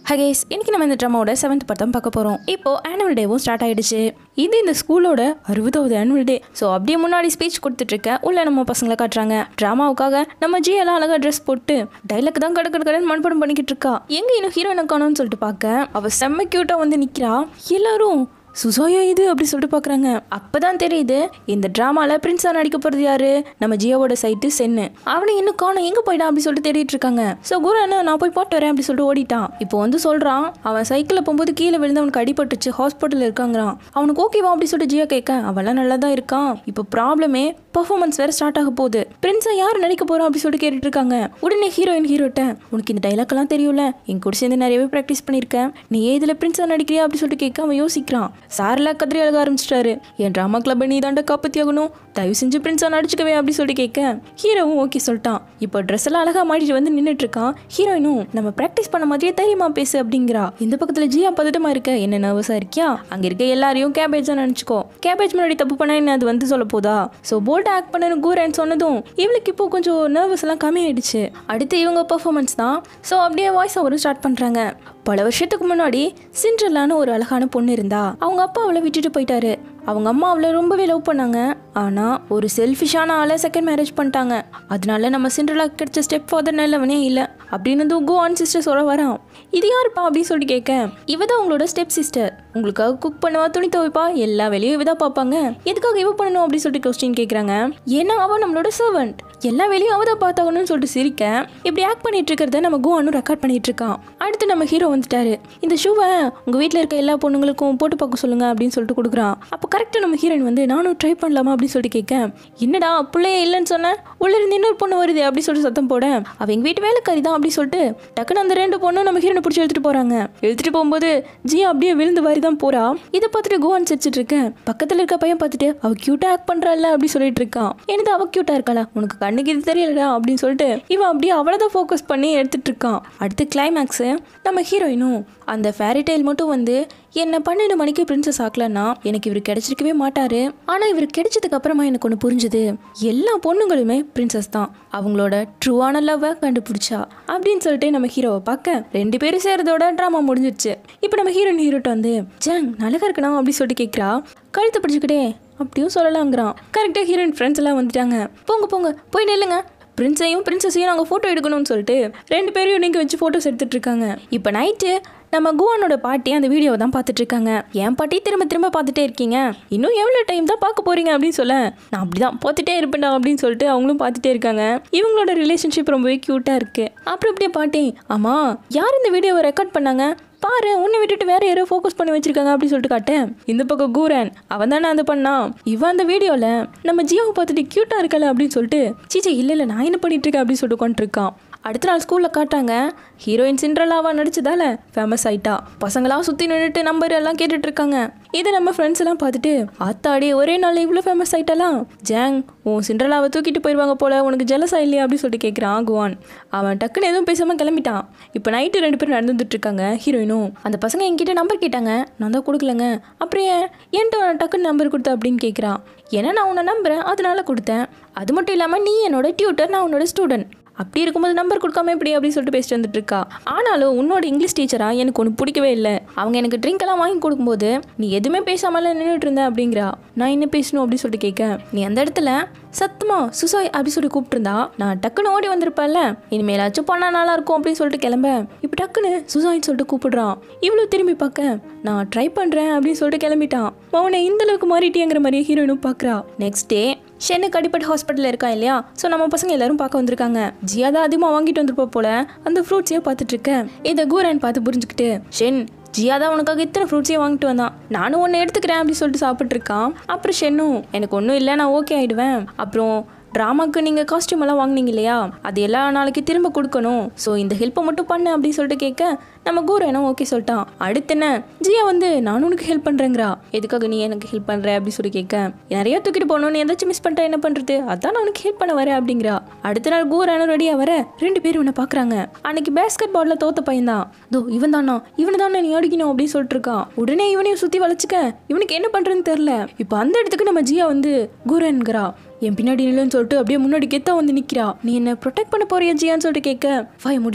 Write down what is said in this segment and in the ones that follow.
ஹகேஸ் இன்னைக்கு நம்ம இந்த ட்ராமாவோட செவன்த் படம் பார்க்க போகிறோம் இப்போ ஆனுவல் டேவும் ஸ்டார்ட் ஆயிடுச்சு இது இந்த ஸ்கூலோட அறுபதாவது ஆனுவல் டே ஸோ அப்படியே முன்னாடி ஸ்பீச் கொடுத்துட்ருக்க உள்ள நம்ம பசங்களை காட்டுறாங்க ட்ராமாவுக்காக நம்ம ஜி எல்லாம் அழகாக ட்ரெஸ் போட்டு டைலாக் தான் கடை கடை கடன் மண்படம் பண்ணிக்கிட்டு இருக்கா எங்கே இன்னும் ஹீரோயினை காணோம்னு சொல்லிட்டு பார்க்க அவள் செம்ம க்யூட்டாக வந்து நிற்கிறா எல்லாரும் சுசாயா இது அப்படி சொல்லிட்டு பார்க்குறாங்க அப்பதான் தெரியுது இந்த ட்ராமாவில் பிரின்ஸா நடிக்க போகிறது யாரு நம்ம ஜியோவோட சைட்டு சென்னு அவனை இன்னும் காணும் எங்கே போயிட்டான் அப்படி சொல்லிட்டு தேடிட்டு இருக்காங்க ஸோ குரு என்ன நான் போய் போட்டு வரேன் அப்படி சொல்லிட்டு ஓடிட்டான் இப்போ வந்து சொல்கிறான் அவன் சைக்கிளில் போகும்போது கீழே விழுந்து அவனுக்கு அடிபட்டுச்சு ஹாஸ்பிட்டலில் இருக்காங்கிறான் அவனுக்கு ஓகேவா அப்படி சொல்லிட்டு ஜியோ கேட்க அவெல்லாம் நல்லா தான் இருக்கான் இப்போ ப்ராப்ளமே பர்ஃபார்மன்ஸ் வேற ஸ்டார்ட் ஆக போகுது பிரின்ஸா யார் நடிக்க போறோம் அப்படி சொல்லிட்டு கேட்டுட்டு இருக்காங்க உடனே ஹீரோயின் ஹீரோட்ட உனக்கு இந்த டைலாக் எல்லாம் தெரியும்ல என் கூட சேர்ந்து நிறையவே ப்ராக்டிஸ் பண்ணியிருக்கேன் நீ ஏதில் பிரின்ஸா நடிக்கிறியா அப்படி சொல்லிட்டு கேட்க அவன் யோசிக்கிறான் சார்லாம் கதறி அழக ஆரம்பிச்சிட்டாரு என் ட்ராமா கிளப்பை நீ தாண்ட காப்பாத்தி ஆகணும் தயவு செஞ்சு பிரின்ஸா நடிச்சுக்கவே அப்படி சொல்லிட்டு கேட்க ஹீரோவும் ஓகே சொல்லிட்டான் இப்போ ட்ரெஸ் எல்லாம் அழகா மாட்டிட்டு வந்து நின்றுட்டு இருக்கான் ஹீரோயினும் நம்ம ப்ராக்டிஸ் பண்ண மாதிரியே தைரியமா பேசு அப்படிங்கிறா இந்த பக்கத்துல ஜியா பதட்டமா இருக்க என்ன நர்வஸா இருக்கியா அங்க இருக்க எல்லாரையும் கேபேஜா நினைச்சுக்கோ கேபேஜ் முன்னாடி தப்பு பண்ணா என்ன அது வந்து சொல்ல போதா ஸோ போல்ட் ஆக்ட் பண்ணனு கூரன்னு சொன்னதும் இவளுக்கு இப்போ கொஞ்சம் நர்வஸ் எல்லாம் கம்மியாயிடுச்சு அடுத்து இவங்க பர்ஃபார்மன்ஸ் தான் ஸோ அப்படியே வாய்ஸ் ஓவரும் ஸ்டார்ட் பண்றாங்க பல வருஷத்துக்கு முன்னாடி சிண்ட்ரலான ஒரு அழகான பொண்ணு இருந்தா அவங்க அப்பா அவளை விட்டுட்டு போயிட்டாரு அவங்க அம்மா அவளை ரொம்பவே லவ் பண்ணாங்க ஆனால் ஒரு செல்ஃபிஷான ஆளை செகண்ட் மேரேஜ் பண்ணிட்டாங்க அதனால நம்ம சிண்ட்ரலா கிடைச்ச ஸ்டெப் ஃபாதர் நல்லவனே இல்லை அப்படின்னு கோ ஆன் சிஸ்டர் சொல்ல வரான் இது யாருப்பா அப்படின்னு சொல்லி கேட்க இவ தான் உங்களோட ஸ்டெப் சிஸ்டர் உங்களுக்காக குக் பண்ணுவா துணி துவைப்பா எல்லா வேலையும் இவ தான் பார்ப்பாங்க எதுக்காக இவ பண்ணணும் அப்படின்னு சொல்லிட்டு கொஸ்டின் கேட்குறாங்க ஏன்னா அவ நம்மளோட சர்வெண்ட் எல்லா வேலையும் அவ தான் பார்த்தாகணும்னு சொல்லிட்டு சிரிக்க இப்படி ஆக்ட் பண்ணிட்டு இருக்கிறத நம்ம கோவானும் ரெக்கார்ட் பண்ணிட்டு இருக்கான் அடுத்து நம்ம ஹீரோ வந்துட்டாரு இந்த ஷூவை உங்க வீட்டில் இருக்க எல்லா பொண்ணுங்களுக்கும் போட்டு பார்க்க சொல்லுங்க அப்படின்னு சொல்லிட்டு கொடுக்குறான் அப்போ கரெக்டாக நம்ம ஹீரோயின் வந்து நானும் ட்ரை பண்ணலாமா அப்படின்னு சொல்லிட்டு கேட்க என்னடா பிள்ளையே இல்லைன்னு சொன்னேன் உள்ள இருந்து இன்னொரு பொண்ணு வருது அப்படி சொல்லிட்டு சத்தம் போட அவ எங்க வீட்டு வேலைக்காரி தான் அப்படி சொல்லிட்டு டக்குன்னு அந்த ரெண்டு பொண்ணும் நம்ம ஹீரோனை பிடிச்சி எடுத்துட்டு போறாங்க எடுத்துட்டு போகும்போது ஜியா அப்படியே விழுந்து வாரி தான் போறா இதை பார்த்துட்டு கோவான் சிரிச்சிட்டு இருக்கேன் பக்கத்துல இருக்க பையன் பார்த்துட்டு அவ கியூட்டா ஆக்ட் பண்றாள்ல அப்படி சொல்லிட்டு இருக்கான் என்னது அவ கியூட்டா இருக்காளா உனக்கு கண்ணுக்கு இது தெரியலடா அப்படின்னு சொல்லிட்டு இவன் அப்படியே அவளை தான் ஃபோக்கஸ் பண்ணி எடுத்துட்டு இருக்கான் அடுத்து கிளைமேக்ஸ் நம்ம ஹீரோயினும் அந்த ஃபேரி டைல் மட்டும் வந்து என்ன பன்னெண்டு மணிக்கு பிரின்சஸ் ஆக்கலன்னா எனக்கு இவர் கிடைச்சிருக்கவே மாட்டாரு ஆனா இவர் கிடைச்சதுக்கு அப்புறமா எனக்கு ஒன்று புரிஞ்சுது எல்லா பொண்ணுங்களுமே பிரின்சஸ் தான் அவங்களோட ட்ரூவான லவ்வை கண்டுபிடிச்சா அப்படின்னு சொல்லிட்டு நம்ம ஹீரோவை பார்க்க ரெண்டு பேரும் சேர்றதோட ட்ராமா முடிஞ்சிருச்சு இப்போ நம்ம ஹீரோயின் ஹீரோட்ட வந்து ஜங் நலகா இருக்கணும் அப்படி சொல்லிட்டு கேட்குறா கழுத்தை பிடிச்சிக்கிட்டே அப்படியும் சொல்லலாங்கிறான் கரெக்டாக ஹீரோயின் ஃப்ரெண்ட்ஸ் எல்லாம் வந்துட்டாங்க போங்க போங்க போய் நில்லுங்க பிரின்ஸையும் பிரின்சஸையும் நாங்கள் ஃபோட்டோ எடுக்கணும்னு சொல்லிட்டு ரெண்டு பேரையும் நீங்கள் வச்சு ஃபோட்டோஸ் எடுத்துட்டு இருக்காங்க இப்போ நைட்டு நம்ம குவானோட பாட்டி அந்த வீடியோவை தான் பார்த்துட்டு இருக்காங்க என் பாட்டி திரும்ப திரும்ப பார்த்துட்டே இருக்கீங்க இன்னும் எவ்வளோ டைம் தான் பார்க்க போறீங்க அப்படின்னு சொல்ல நான் அப்படி தான் பார்த்துட்டே இருப்பேன்டா அப்படின்னு சொல்லிட்டு அவங்களும் பார்த்துட்டே இருக்காங்க இவங்களோட ரிலேஷன்ஷிப் ரொம்பவே க்யூட்டாக இருக்கு அப்புறம் அப்படியே பாட்டி ஆமாம் யார் இந்த வீடியோவை ரெக்கார்ட் பண்ணாங்க பாரு உன்னை விட்டுட்டு வேற யாரோ ஃபோக்கஸ் பண்ணி வச்சிருக்காங்க அப்படின்னு சொல்லிட்டு காட்டேன் இந்த பக்கம் கூரன் அவன் தானே அந்த பண்ணான் இவன் அந்த வீடியோவில் நம்ம ஜியோவை பார்த்துட்டு க்யூட்டாக இருக்கல அப்படின்னு சொல்லிட்டு சீச்சே இல்லை இல்லை நான் என்ன பண்ணிட்டு இருக்கேன் அப்படின்னு சொல்லிட்டு உட்காந்துருக்கான் அடுத்த நாள் ஸ்கூலில் காட்டாங்க ஹீரோயின் சிண்ட்ரலாவா நடிச்சதால ஃபேமஸ் ஆயிட்டா பசங்களாம் சுற்றி நின்றுட்டு நம்பர் எல்லாம் கேட்டுட்டு இருக்காங்க இதை நம்ம ஃப்ரெண்ட்ஸ் எல்லாம் பார்த்துட்டு ஆத்தாடி ஒரே நாள் இவ்வளோ ஃபேமஸ் ஆயிட்டாலாம் ஜாங் உன் சிண்ட்ரலாவை தூக்கிட்டு போயிடுவாங்க போல உனக்கு ஜலசா இல்லையா அப்படின்னு சொல்லிட்டு கேட்குறான் குவான் அவன் டக்குன்னு எதுவும் பேசாமல் கிளம்பிட்டான் இப்போ நைட்டு ரெண்டு பேரும் நடந்துட்டு இருக்காங்க ஹீரோயினும் அந்த பசங்க என்கிட்ட நம்பர் கேட்டாங்க நான் தான் கொடுக்கலங்க அப்புறம் ஏன் ஏன்ட்டு டக்குன்னு நம்பர் கொடுத்த அப்படின்னு கேட்குறான் ஏன்னா நான் உன்னை நம்புறேன் அதனால கொடுத்தேன் அது மட்டும் இல்லாமல் நீ என்னோட டியூட்டர் நான் உன்னோட ஸ்டூடெண்ட் அப்படி இருக்கும்போது நம்பர் கொடுக்காம எப்படி அப்படின்னு சொல்லிட்டு பேசிட்டு வந்துட்டு இருக்கா ஆனாலும் உன்னோட இங்கிலீஷ் டீச்சரா எனக்கு ஒன்று பிடிக்கவே இல்லை அவங்க எனக்கு ட்ரிங்க் எல்லாம் வாங்கி கொடுக்கும்போது நீ எதுவுமே பேசாமல நின்றுட்டு இருந்த அப்படிங்கிறா நான் என்ன பேசணும் அப்படின்னு சொல்லிட்டு கேட்க நீ அந்த இடத்துல சத்தமா சுசாய் அப்படி சொல்லி கூப்பிட்டுருந்தா நான் டக்குன்னு ஓடி வந்திருப்பேன்ல இனிமேலாச்சும் பண்ணா நல்லா இருக்கும் அப்படின்னு சொல்லிட்டு கிளம்ப இப்போ டக்குன்னு சுசாயின்னு சொல்லிட்டு கூப்பிடுறான் இவ்வளோ திரும்பி பார்க்க நான் ட்ரை பண்ணுறேன் அப்படின்னு சொல்லிட்டு கிளம்பிட்டான் அவனை இந்த அளவுக்கு மாறிட்டியங்கிற மாதிரியே ஹீரோயினும் பார்க்குறா நெக்ஸ்ட் டே ஷென்னுக்கு அடிப்பட்ட ஹாஸ்பிட்டலில் இருக்கான் இல்லையா ஸோ நம்ம பசங்க எல்லாரும் பார்க்க வந்திருக்காங்க ஜியா தான் அதிகமாக வாங்கிட்டு வந்திருப்பா போல அந்த ஃப்ரூட்ஸையே பார்த்துட்டு இருக்கேன் இதை கூரன் பார்த்து புரிஞ்சுக்கிட்டு ஷென் ஜியா தான் உனக்காக இத்தனை ஃப்ரூட்ஸையும் வாங்கிட்டு வந்தான் நானும் ஒன்று எடுத்துக்கிறேன் அப்படின்னு சொல்லிட்டு சாப்பிட்டு இருக்கான் அப்புறம் ஷென்னும் எனக்கு ஒன்றும் இல்லை நான் ஓகே ஆயிடுவேன் அப்புறம் ட்ராமாக்கு நீங்கள் காஸ்டியூம் எல்லாம் வாங்குனீங்க இல்லையா அது எல்லா நாளைக்கு திரும்ப கொடுக்கணும் ஸோ இந்த ஹெல்ப்பை மட்டும் பண்ணு அப்படின்னு சொல்லிட்டு கேட்க நம்ம கூரனும் ஓகே சொல்லிட்டான் அடுத்து என்ன ஜியா வந்து நானும் உனக்கு ஹெல்ப் பண்ணுறேங்கிறா எதுக்காக நீ எனக்கு ஹெல்ப் பண்ணுற அப்படின்னு சொல்லி கேட்க நிறைய தூக்கிட்டு போகணும் நீ ஏதாச்சும் மிஸ் பண்ணிட்டா என்ன பண்ணுறது அதான் நான் உனக்கு ஹெல்ப் பண்ண வரேன் அப்படிங்கிறா அடுத்த நாள் கூரனும் ரெடியாக வர ரெண்டு பேரும் உன்னை பார்க்குறாங்க அன்னைக்கு பேஸ்கெட் பாலில் தோத்த பையன் தான் தோ இவன் தானா இவனை தானே நீ அடிக்கணும் அப்படின்னு சொல்லிட்டு இருக்கான் உடனே இவனையும் சுற்றி வளைச்சிக்க இவனுக்கு என்ன பண்ணுறதுன்னு தெரில இப்போ அந்த இடத்துக்கு நம்ம ஜியா வந்து கூரன்கிறா என் பின்னாடி நில்லுன்னு சொல்லிட்டு அப்படியே முன்னாடி கெத்தா வந்து நிக்கிறா நீ என்ன ப்ரொடெக்ட் பண்ண போறியா ஜியான்னு சொல்லிட்டு கேட்க வாய மூடிட்டு இரு.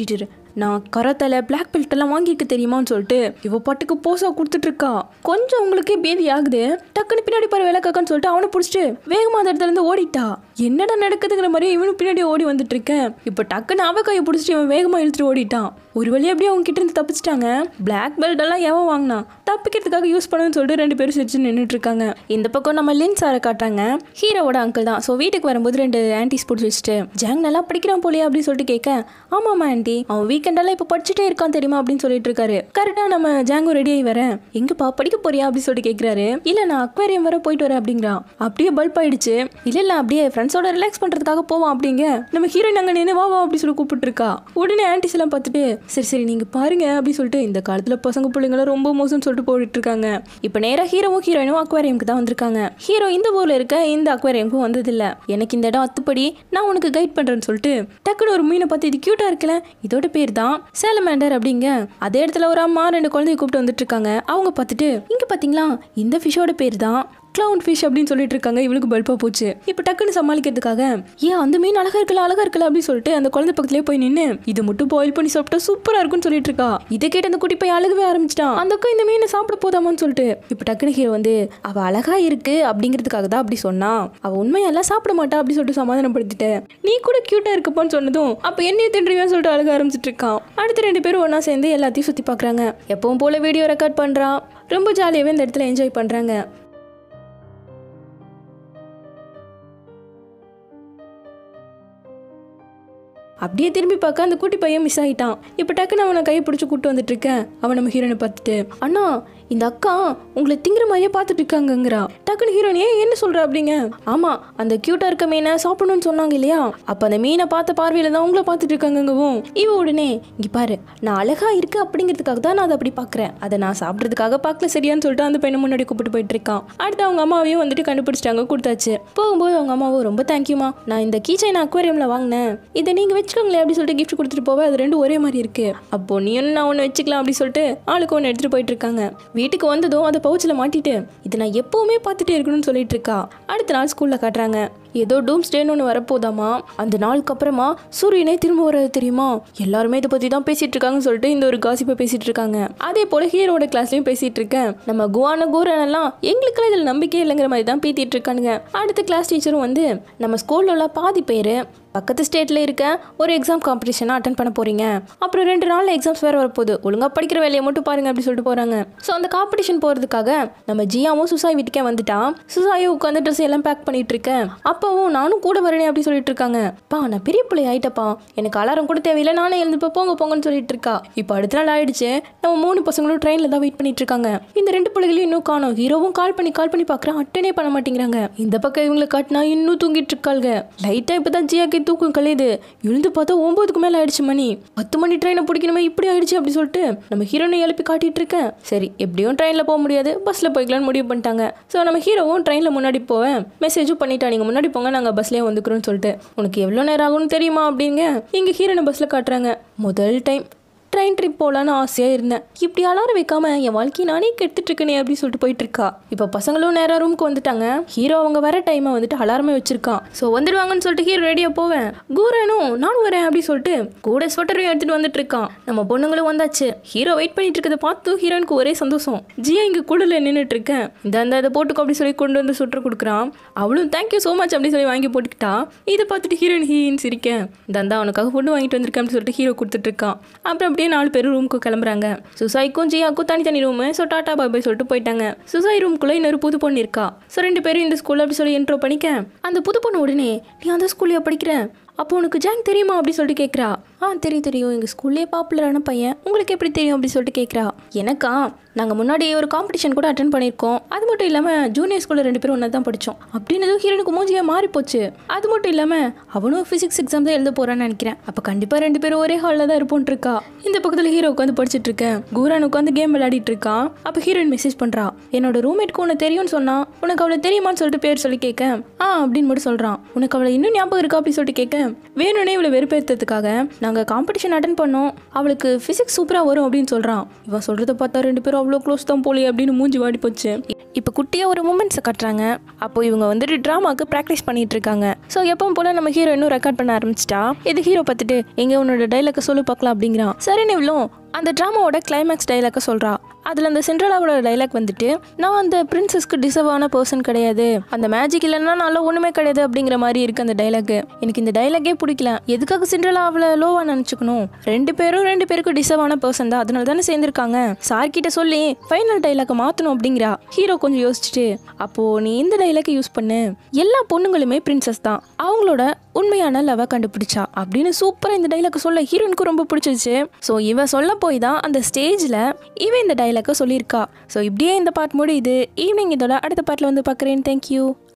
நான் கரத்தலை பிளாக் பெல்ட் எல்லாம் வாங்கியிருக்க தெரியுமான்னு சொல்லிட்டு இவ பாட்டுக்கு போசா கொடுத்துட்டு இருக்கா கொஞ்சம் உங்களுக்கே பேதி ஆகுது டக்குன்னு பின்னாடி பாரு வேலைக்காக்கான்னு சொல்லிட்டு அவனை பிடிச்சிட்டு வேகமா அந்த இடத்துல இருந்து ஓடிட்டா என்னடா நடக்குதுங்கிற மாதிரி இவனும் பின்னாடி ஓடி வந்துட்டு இருக்கேன் இப்போ டக்குன்னு அவ கையை பிடிச்சிட்டு இவன் வேகமா இழுத்துட்டு ஓடிட்டான் ஒரு வழியா அப்படியே அவங்க கிட்ட இருந்து தப்பிச்சிட்டாங்க பிளாக் பெல்ட் எல்லாம் எவன் வாங்கினா தப்பிக்கிறதுக்காக யூஸ் பண்ணுன்னு சொல்லிட்டு ரெண்டு பேரும் சிரிச்சு நின்றுட்டு இருக்காங்க இந்த பக்கம் நம்ம லின் சாரை காட்டுறாங்க ஹீரோவோட அங்கிள் தான் ஸோ வீட்டுக்கு வரும்போது ரெண்டு ஆன்டிஸ் பிடிச்சி வச்சுட்டு ஜாங் நல்லா படிக்கிறான் போலியா அப்படின்னு சொல்லிட்டு கேட்க ஆமாம்மா ஆன்ட்டி அவன் வீக்கெண்டெல்லாம் இப்போ படிச்சுட்டே இருக்கான் தெரியுமா அப்படின்னு சொல்லிட்டு இருக்காரு கரெக்டாக நம்ம ஜாங்கும் ரெடி ஆகி வரேன் எங்கப்பா படிக்க போறியா அப்படின்னு சொல்லிட்டு கேட்குறாரு இல்லை நான் அக்வேரியம் வர போயிட்டு வரேன் அப்படிங்கிறான் அப்படியே பல்ப் ஆயிடுச்சு இல்லை இல்லை அப்படியே ஃப்ரெண்ட்ஸோட ரிலாக்ஸ் பண்ணுறதுக்காக போவோம் அப்படிங்க நம்ம ஹீரோயின் அங்கே நின்று வா வா அப்படி சொல்லி கூப்பிட்டுருக்கா உடனே ஆன்டிஸ் எல்லாம் பார்த்துட்டு சரி சரி நீங்கள் பாருங்க அப்படி சொல்லிட்டு இந்த காலத்தில் பசங்க பிள்ளைங்களும் ரொம்ப மோசம்னு சொல்லிட்டு போயிட்டு இருக்காங்க இப்போ நேராக ஹீரோவும் ஹீரோயினும் அக்வேரியமுக்கு தான் வந்திருக்காங்க ஹீரோ இந்த ஊரில் இருக்க இந்த அக்வேரியமுக்கும் வந்ததில்ல எனக்கு இந்த இடம் அத்துப்படி நான் உனக்கு கைட் பண்ணுறேன்னு சொல்லிட்டு டக்குன்னு ஒரு மீனை பார்த்து இது க்யூட்டாக இருக்கல இதோட பேர் தான் சேலமேண்டர் அப்படிங்க அதே இடத்துல ஒரு அம்மா ரெண்டு குழந்தைய கூப்பிட்டு வந்துட்டு இருக்காங்க அவங்க பார்த்துட்டு இங்கே பார்த்தீங்களா இந்த ஃபிஷ்ஷோட பேர் தான் கிளவுன் ஃபிஷ் அப்படின்னு சொல்லிட்டு இருக்காங்க இவளுக்கு பல்பா போச்சு இப்போ டக்குன்னு சமாளிக்கிறதுக்காக ஏன் அந்த மீன் அழகா இருக்கல அழகா இருக்கல அப்படின்னு சொல்லிட்டு அந்த குழந்தை பக்கத்துலேயே போய் நின்று இது மட்டும் பாயில் பண்ணி சாப்பிட்டா சூப்பரா இருக்கும்னு சொல்லிட்டு இருக்கா இதை கேட்டு அந்த குட்டி போய் அழுகவே ஆரம்பிச்சிட்டான் அந்த அக்கா இந்த மீனை சாப்பிட போதாமான்னு சொல்லிட்டு இப்போ டக்குனு ஹீரோ வந்து அவ அழகா இருக்கு அப்படிங்கிறதுக்காக தான் அப்படி சொன்னா அவ உண்மையெல்லாம் சாப்பிட மாட்டா அப்படி சொல்லிட்டு சமாதானப்படுத்திட்டு நீ கூட கியூட்டா இருக்கப்போன்னு சொன்னதும் அப்போ என்னைய தின்றுவியான்னு சொல்லிட்டு அழுக ஆரம்பிச்சிட்டு இருக்கான் அடுத்து ரெண்டு பேரும் ஒண்ணா சேர்ந்து எல்லாத்தையும் சுத்தி பார்க்கறாங்க எப்பவும் போல வீடியோ ரெக்கார்ட் பண்றான் ரொம்ப ஜாலியாகவே இந்த இடத்துல என்ஜாய் பண்றாங்க அப்படியே திரும்பி பார்க்க அந்த குட்டி பையன் மிஸ் ஆகிட்டான் இப்போ டக்குன்னு அவனை கையை பிடிச்சி கூட்டு வந்துட்டு இருக்கேன் அவன் நம்ம ஹீரோனை பார்த்துட்டு அண்ணா இந்த அக்கா உங்களை திங்கிற மாதிரியே பார்த்துட்டு இருக்காங்கங்கிறா டக்குன்னு ஹீரோன் ஏன் என்ன சொல்ற அப்படிங்க ஆமா அந்த கியூட்டா இருக்க மீனை சாப்பிடணும்னு சொன்னாங்க இல்லையா அப்ப அந்த மீனை பார்த்த பார்வையில தான் உங்களை பார்த்துட்டு இருக்காங்கங்கவும் இவ உடனே இங்க பாரு நான் அழகா இருக்கு அப்படிங்கிறதுக்காக தான் நான் அதை அப்படி பார்க்கறேன் அதை நான் சாப்பிட்றதுக்காக பார்க்கல சரியான்னு சொல்லிட்டு அந்த பையனை முன்னாடி கூப்பிட்டு போயிட்டு இருக்கான் அடுத்து அவங்க அம்மாவையும் வந்துட்டு கண்டுபிடிச்சிட்டாங்க கொடுத்தாச்சு போகும்போது அவங்க அம்மாவும் ரொம்ப தேங்க்யூமா நான் இந்த கீச்சைன் அக்வேரியம்ல வாங்கினேன் இதை நீங்க வச்சுக்கோங்களேன் அப்படி சொல்லிட்டு கிஃப்ட் கொடுத்துட்டு போவே அது ரெண்டும் ஒரே மாதிரி இருக்கு அப்போ நீ ஒன்று நான் ஒன்று வச்சுக்கலாம் அப்படி சொல்லிட்டு ஆளுக்கு ஒன்று எடுத்துட்டு போயிட்டு இருக்காங்க வீட்டுக்கு வந்ததும் அதை பவுச்சில் மாட்டிட்டு இதை நான் எப்பவுமே பார்த்துட்டே இருக்கணும்னு சொல்லிட்டு இருக்கா அடுத்த நாள் ஸ்கூல்ல காட்டுறாங்க ஏதோ டூம்ஸ் டேன்னு ஒன்று வரப்போதாமா அந்த நாளுக்கு அப்புறமா சூரியனே திரும்ப வராது தெரியுமா எல்லாருமே இதை பற்றி தான் பேசிட்டு இருக்காங்கன்னு சொல்லிட்டு இந்த ஒரு காசிப்பை பேசிட்டு இருக்காங்க அதே போல ஹீரோட கிளாஸ்லயும் பேசிட்டு இருக்கேன் நம்ம குவான கூரன் எல்லாம் எங்களுக்கெல்லாம் இதில் நம்பிக்கை இல்லைங்கிற மாதிரி தான் பேத்திட்டு இருக்கானுங்க அடுத்த கிளாஸ் டீச்சரும் வந்து நம்ம ஸ்கூல்ல உள்ள பாதி பேர் பக்கத்து ஸ்டேட்டில் இருக்க ஒரு எக்ஸாம் காம்படிஷனாக அட்டன் பண்ண போகிறீங்க அப்புறம் ரெண்டு நாளில் எக்ஸாம்ஸ் வேறு வரப்போகுது ஒழுங்காக படிக்கிற வேலையை மட்டும் பாருங்க அப்படி சொல்லிட்டு போகிறாங்க ஸோ அந்த காம்படிஷன் போகிறதுக்காக நம்ம ஜியாவும் சுசாய் வீட்டுக்கே வந்துட்டான் சுசாயும் உட்காந்து ட்ரெஸ் எல்லாம் பேக் பண்ணிட்டு இருக்கேன் அப்பவும் நானும் கூட வரேனே அப்படி சொல்லிட்டு இருக்காங்க பா நான் பெரிய பிள்ளை ஆயிட்டப்பா எனக்கு அலாரம் கூட தேவையில்லை நானே எழுந்துப்போ போங்க போங்கன்னு சொல்லிட்டு இருக்கா இப்போ அடுத்த நாள் ஆயிடுச்சு நம்ம மூணு பசங்களும் ட்ரெயினில் தான் வெயிட் பண்ணிட்டு இருக்காங்க இந்த ரெண்டு பிள்ளைகளையும் இன்னும் காணோம் ஹீரோவும் கால் பண்ணி கால் பண்ணி பார்க்குறேன் அட்டனே பண்ண மாட்டேங்கிறாங்க இந்த பக்கம் இவங்களை காட்டினா இன்னும் தூங்கிட்டு இருக்காளுங்க லைட்டாக இப்போ தான் ஜியாக்கே தூக்கம் கலையுது எழுந்து பார்த்தா ஒன்பதுக்கு மேலே ஆயிடுச்சு மணி பத்து மணி ட்ரெயினை பிடிக்கணுமே இப்படி ஆயிடுச்சு அப்படி சொல்லிட்டு நம்ம ஹீரோனை எழுப்பி காட்டிட்டு இருக்கேன் சரி எப்படியும் ட்ரெயினில் போக முடியாது பஸ்ஸில் போய்க்கலாம்னு முடிவு பண்ணிட்டாங்க ஸோ நம்ம ஹீரோவும் ட்ரெயினில் முன்னாடி போவேன் மெசேஜும் பண்ணிட்டா நீங்கள் முன்னாடி போங்க நாங்கள் பஸ்லேயே வந்துக்கிறோம்னு சொல்லிட்டு உனக்கு எவ்வளோ நேரம் ஆகும்னு தெரியுமா அப்படிங்க இங்கே ஹீரோனை பஸ்ஸில் காட்டுறாங்க முதல் டைம் ட்ரெயின் ட்ரிப் போகலான்னு ஆசையாக இருந்தேன் இப்படி அலாரம் வைக்காம என் வாழ்க்கையை நானே கெடுத்துட்டு இருக்கனே அப்படின்னு சொல்லிட்டு போயிட்டு இருக்கா இப்போ பசங்களும் நேராக ரூமுக்கு வந்துட்டாங்க ஹீரோ அவங்க வர டைமை வந்துட்டு அலாரமே வச்சிருக்கான் ஸோ வந்துடுவாங்கன்னு சொல்லிட்டு ஹீரோ ரெடியாக போவேன் கூரனும் நானும் வரேன் அப்படின்னு சொல்லிட்டு கூட ஸ்வெட்டரையும் எடுத்துட்டு வந்துட்டு இருக்கான் நம்ம பொண்ணுங்களும் வந்தாச்சு ஹீரோ வெயிட் பண்ணிட்டு இருக்கதை பார்த்து ஹீரோனுக்கு ஒரே சந்தோஷம் ஜியா இங்கே கூடல நின்றுட்டு இருக்கேன் இந்த அந்த இதை போட்டுக்கோ அப்படி சொல்லி கொண்டு வந்து சுற்று கொடுக்குறான் அவளும் தேங்க்யூ ஸோ மச் அப்படி சொல்லி வாங்கி போட்டுக்கிட்டா இதை பார்த்துட்டு ஹீரோயின் ஹீன்னு சிரிக்கேன் தந்தா அவனுக்காக ஃபுட்டு வாங்கிட்டு வந்திருக்கேன் அப்படின்னு சொல்லிட்டு ஹீரோ கொடுத்துட்டு இருக்கான் அப்புறம் அப்படியே நாலு பேரும் ரூமுக்கு கிளம்புறாங்க சுசாய்க்கும் ஜியாக்கும் தனித்தனி room so tata bye bye சொல்லிட்டு போயிட்டாங்க சுசாய் ரூம்குள்ளே இன்னொரு புது பொண்ணு இருக்கா ஸோ ரெண்டு பேரும் இந்த ஸ்கூல்ல அப்படி சொல்லி இன்ட்ரோ பண்ணிக்க அந்த புது பொண்ணு உடனே நீ அந்த ஸ்கூல்லையா படிக்கிற அப்போ உனக்கு ஜாங் தெரியுமா அப்படி சொல்லிட்டு கேட்குறா ஆ தெரியும் தெரியும் எங்கள் ஸ்கூல்லே பாப்புலரான பையன் உங்களுக்கு எப்படி தெரியும் அப்படி சொல்லிட்டு கேட்குறா எனக்கா நாங்கள் முன்னாடி ஒரு காம்படிஷன் கூட அட்டன் பண்ணியிருக்கோம் அது மட்டும் இல்லாமல் ஜூனியர் ஸ்கூலில் ரெண்டு பேரும் ஒன்றா தான் படித்தோம் அப்படின்னதும் ஹீரோனுக்கு மூஞ்சியாக மாறி போச்சு அது மட்டும் இல்லாமல் அவனும் ஃபிசிக்ஸ் எக்ஸாம் தான் எழுத போகிறான்னு நினைக்கிறேன் அப்போ கண்டிப்பாக ரெண்டு பேரும் ஒரே ஹாலில் தான் இருப்போம்னு இருக்கா இந்த பக்கத்தில் ஹீரோ உட்காந்து படிச்சிட்டு இருக்கேன் கூரான் உட்காந்து கேம் விளையாடிட்டு இருக்கான் அப்போ ஹீரோயின் மெசேஜ் பண்ணுறா என்னோட ரூம்மேட்க்கு உனக்கு தெரியும்னு சொன்னா உனக்கு அவளை தெரியுமான்னு சொல்லிட்டு பேர் சொல்லி கேட்க ஆ அப்படின்னு மட்டும் சொல்கிறான் உனக்கு அவளை இன்னும் ஞாபகம் இருக்கா அப்படி சொல்லிட்டு கேட்க வேணும்னே இவளை வெறுப்பேற்றதுக்காக நாங்கள் காம்படிஷன் அட்டன் பண்ணோம் அவளுக்கு ஃபிசிக்ஸ் சூப்பராக வரும் அப்படின்னு சொல்கிறான் இவன் சொல்கிறத பார்த்தா ரெண்டு பேரும் அவ்வளோ க்ளோஸ் தான் போலி அப்படின்னு மூஞ்சி வாடி போச்சு இப்போ குட்டியாக ஒரு மூமெண்ட்ஸை கட்டுறாங்க அப்போ இவங்க வந்துட்டு ட்ராமாக்கு ப்ராக்டிஸ் பண்ணிட்டு இருக்காங்க ஸோ எப்பவும் போல் நம்ம ஹீரோ இன்னும் ரெக்கார்ட் பண்ண ஆரம்பிச்சிட்டா இது ஹீரோ பார்த்துட்டு எங்கே உன்னோட டைலாக்கை சொல்லு பார்க்கலாம் அப்படிங்கிறான் சரின்னு இவ்வளோ அந்த ட்ராமாவோட கிளைமேக்ஸ் டைலாக்கை சொல்கிறா அதில் அந்த சென்ட்ரலாவோட டைலாக் வந்துட்டு நான் அந்த பிரின்சஸ்க்கு டிசர்வ் ஆன பர்சன் கிடையாது அந்த மேஜிக் இல்லைன்னா நல்லா ஒன்றுமே கிடையாது அப்படிங்கிற மாதிரி இருக்கு அந்த டைலாக் எனக்கு இந்த டைலாக்கே பிடிக்கல எதுக்காக சென்ட்ரலா அவளை லோவாக நினச்சிக்கணும் ரெண்டு பேரும் ரெண்டு பேருக்கும் டிசர்வ் ஆன பர்சன் தான் அதனால தானே சேர்ந்துருக்காங்க சார் கிட்ட சொல்லி ஃபைனல் டைலாக்கை மாற்றணும் அப்படிங்கிறா ஹீரோ கொஞ்சம் யோசிச்சுட்டு அப்போது நீ இந்த டைலாக்கை யூஸ் பண்ணு எல்லா பொண்ணுங்களுமே பிரின்சஸ் தான் அவங்களோட உண்மையான லவ கண்டுபிடிச்சா அப்படின்னு சூப்பராக இந்த டைலாக் சொல்ல ஹீரோனுக்கு ரொம்ப பிடிச்சிருச்சு ஸோ இவ சொல்ல போய் தான் அந்த ஸ்டேஜில் இவன் இந்த டைலாக்கை சொல்லியிருக்கா ஸோ இப்படியே இந்த பாட் முடியுது ஈவினிங் இதோட அடுத்த பாட்டில் வந்து பார்க்குறேன் தேங்க்யூ